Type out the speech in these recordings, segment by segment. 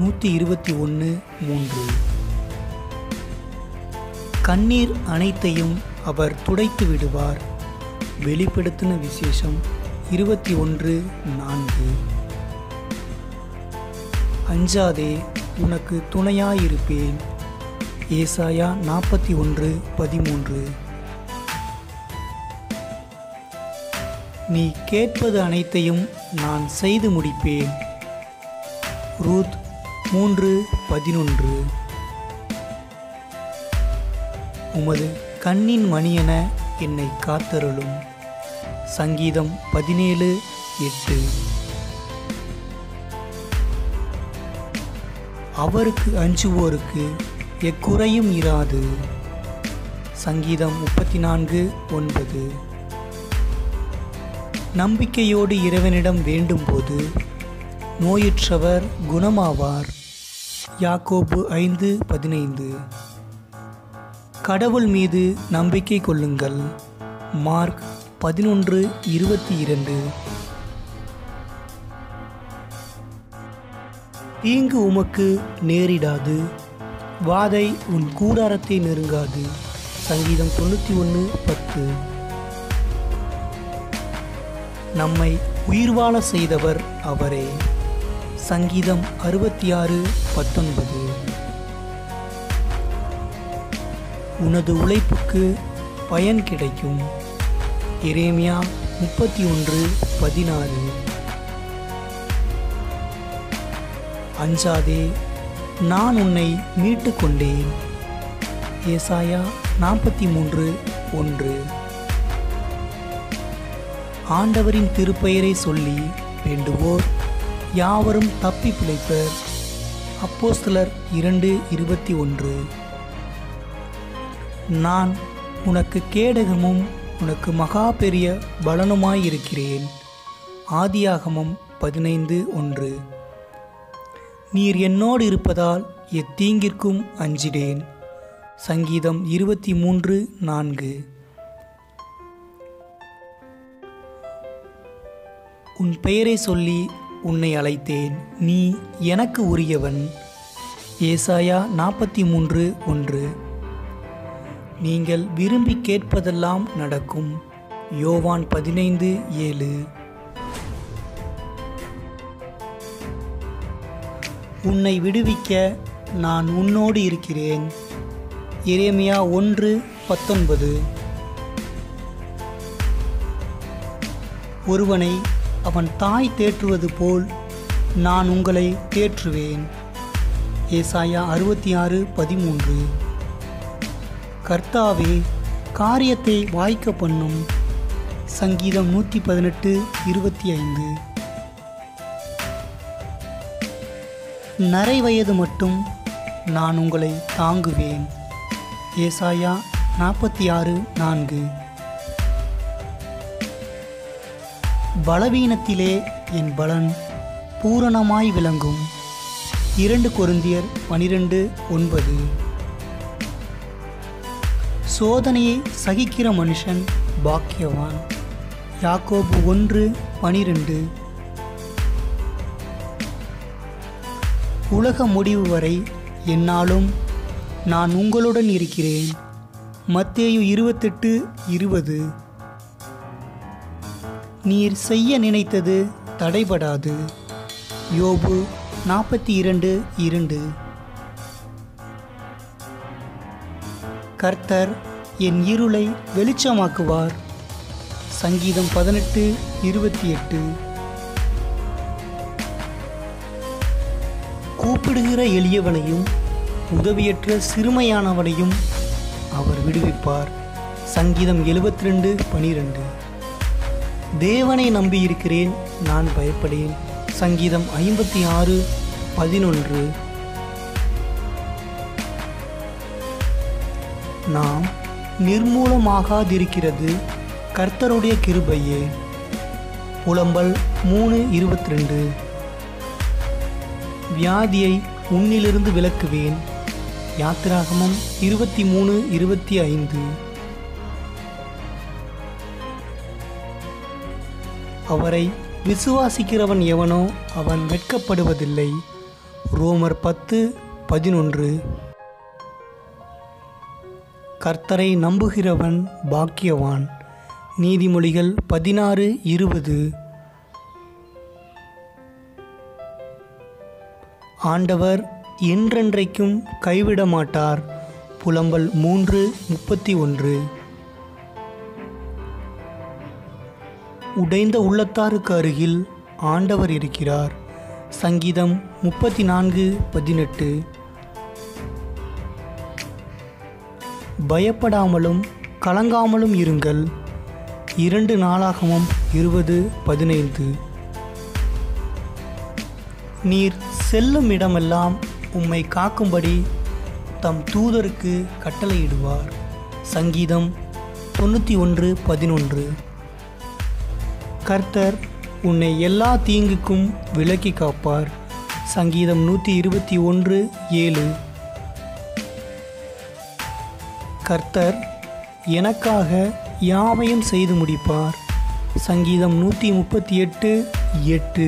நூற்றி இருபத்தி ஒன்று மூன்று கண்ணீர் அனைத்தையும் அவர் துடைத்து விடுவார் வெளிப்படுத்தின விசேஷம் இருபத்தி ஒன்று நான்கு அஞ்சாதே உனக்கு துணையாயிருப்பேன் ஏசாயா நாற்பத்தி ஒன்று பதிமூன்று நீ கேட்பது அனைத்தையும் நான் செய்து முடிப்பேன் ரூத் மூன்று பதினொன்று உமது கண்ணின் மணியென என்னை காத்தருளும் சங்கீதம் பதினேழு எட்டு அவருக்கு அஞ்சுவோருக்கு எக்குறையும் இராது சங்கீதம் முப்பத்தி நான்கு ஒன்பது நம்பிக்கையோடு இறைவனிடம் வேண்டும்போது நோயுற்றவர் குணமாவார் யாக்கோபு ஐந்து பதினைந்து கடவுள் மீது நம்பிக்கை கொள்ளுங்கள் மார்க் பதினொன்று இருபத்தி இரண்டு தீங்கு உமக்கு நேரிடாது வாதை உன் கூடாரத்தை நெருங்காது சங்கீதம் தொண்ணூற்றி ஒன்று பத்து நம்மை உயிர் வாழ செய்தவர் அவரே சங்கீதம் அறுபத்தி ஆறு பத்தொன்பது உனது உழைப்புக்கு பயன் கிடைக்கும் எரேமியா முப்பத்தி ஒன்று பதினாறு அஞ்சாதே நான் உன்னை மீட்டு கொண்டேன் ஏசாயா நாற்பத்தி மூன்று ஒன்று ஆண்டவரின் திருப்பெயரை சொல்லி வேண்டுவோர் யாவரும் தப்பி பிழைப்பர் அப்போஸ்தலர் இரண்டு இருபத்தி ஒன்று நான் உனக்கு கேடகமும் உனக்கு மகா பெரிய பலனுமாயிருக்கிறேன் ஆதியாகமம் பதினைந்து ஒன்று நீர் என்னோடு இருப்பதால் எத்தீங்கிற்கும் அஞ்சிடேன் சங்கீதம் இருபத்தி மூன்று நான்கு உன் பெயரை சொல்லி உன்னை அழைத்தேன் நீ எனக்கு உரியவன் ஏசாயா நாற்பத்தி மூன்று ஒன்று நீங்கள் விரும்பி கேட்பதெல்லாம் நடக்கும் யோவான் பதினைந்து ஏழு உன்னை விடுவிக்க நான் உன்னோடு இருக்கிறேன் எரேமியா ஒன்று பத்தொன்பது ஒருவனை அவன் தாய் தேற்றுவது போல் நான் உங்களை தேற்றுவேன் ஏசாயா அறுபத்தி ஆறு பதிமூன்று கர்த்தாவே காரியத்தை வாய்க்க பண்ணும் சங்கீதம் நூற்றி பதினெட்டு இருபத்தி ஐந்து நரை வயது மட்டும் நான் உங்களை தாங்குவேன் ஏசாயா நாற்பத்தி ஆறு நான்கு பலவீனத்திலே என் பலன் பூரணமாய் விளங்கும் இரண்டு கொருந்தியர் பனிரெண்டு ஒன்பது சோதனையை சகிக்கிற மனுஷன் பாக்கியவான் யாக்கோபு ஒன்று பனிரெண்டு உலக முடிவு வரை என்னாலும் நான் உங்களுடன் இருக்கிறேன் மத்தேயு இருபத்தெட்டு இருபது நீர் செய்ய நினைத்தது தடைபடாது யோபு நாற்பத்தி இரண்டு இரண்டு கர்த்தர் என் இருளை வெளிச்சமாக்குவார் சங்கீதம் பதினெட்டு இருபத்தி எட்டு கூப்பிடுகிற எளியவனையும் உதவியற்ற சிறுமையானவனையும் அவர் விடுவிப்பார் சங்கீதம் எழுபத்தி ரெண்டு பனிரெண்டு தேவனை நம்பியிருக்கிறேன் நான் பயப்படேன் சங்கீதம் ஐம்பத்தி ஆறு பதினொன்று நாம் நிர்மூலமாகாதிருக்கிறது கர்த்தருடைய கிருபையே புலம்பல் மூணு இருபத்தி ரெண்டு வியாதியை உன்னிலிருந்து விலக்குவேன் யாத்திராகமம் இருபத்தி மூணு இருபத்தி ஐந்து அவரை விசுவாசிக்கிறவன் எவனோ அவன் வெட்கப்படுவதில்லை ரோமர் பத்து பதினொன்று கர்த்தரை நம்புகிறவன் பாக்கியவான் நீதிமொழிகள் பதினாறு இருபது ஆண்டவர் என்றென்றைக்கும் கைவிட மாட்டார் புலம்பல் மூன்று முப்பத்தி ஒன்று உடைந்த உள்ளத்தாருக்கு அருகில் ஆண்டவர் இருக்கிறார் சங்கீதம் முப்பத்தி நான்கு பதினெட்டு பயப்படாமலும் கலங்காமலும் இருங்கள் இரண்டு நாளாகமும் இருபது பதினைந்து நீர் செல்லும் இடமெல்லாம் உம்மை காக்கும்படி தம் தூதருக்கு கட்டளையிடுவார் சங்கீதம் தொண்ணூற்றி ஒன்று பதினொன்று கர்த்தர் உன்னை எல்லா தீங்குக்கும் விலக்கி காப்பார் சங்கீதம் நூற்றி இருபத்தி ஒன்று ஏழு கர்த்தர் எனக்காக யாவையும் செய்து முடிப்பார் சங்கீதம் நூற்றி முப்பத்தி எட்டு எட்டு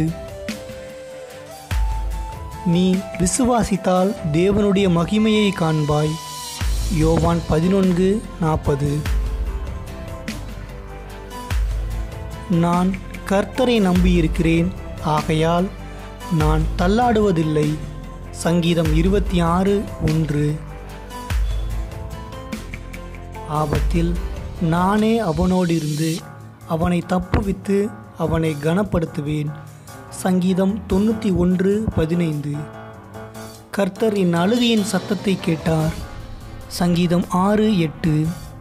நீ விசுவாசித்தால் தேவனுடைய மகிமையை காண்பாய் யோவான் பதினொன்று நாற்பது நான் கர்த்தரை நம்பியிருக்கிறேன் ஆகையால் நான் தள்ளாடுவதில்லை சங்கீதம் இருபத்தி ஆறு ஒன்று ஆபத்தில் நானே அவனோடிருந்து அவனை தப்புவித்து அவனை கனப்படுத்துவேன் சங்கீதம் தொண்ணூற்றி ஒன்று பதினைந்து கர்த்தர் என் அழுகையின் சத்தத்தை கேட்டார் சங்கீதம் ஆறு எட்டு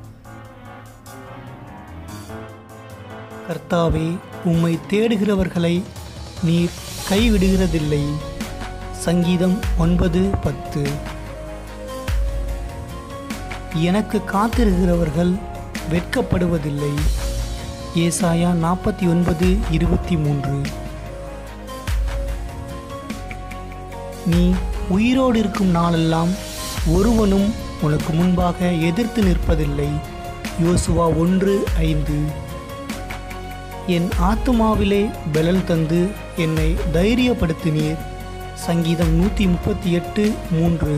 கர்த்தாவே உம்மை தேடுகிறவர்களை நீர் கைவிடுகிறதில்லை சங்கீதம் ஒன்பது பத்து எனக்கு காத்திருக்கிறவர்கள் வெட்கப்படுவதில்லை ஏசாயா நாற்பத்தி ஒன்பது இருபத்தி மூன்று நீ உயிரோடு இருக்கும் நாளெல்லாம் ஒருவனும் உனக்கு முன்பாக எதிர்த்து நிற்பதில்லை யோசுவா ஒன்று ஐந்து என் ஆத்துமாவிலே பலன் தந்து என்னை தைரியப்படுத்தினீர் சங்கீதம் நூற்றி முப்பத்தி எட்டு மூன்று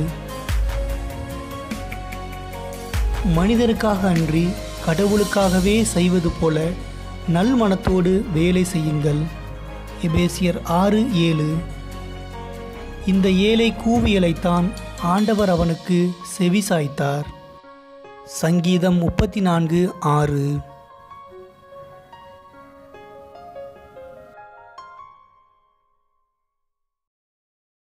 மனிதருக்காக அன்றி கடவுளுக்காகவே செய்வது போல நல் மனத்தோடு வேலை செய்யுங்கள் எபேசியர் ஆறு ஏழு இந்த ஏழை கூவியலைத்தான் ஆண்டவர் அவனுக்கு செவி சாய்த்தார் சங்கீதம் முப்பத்தி நான்கு ஆறு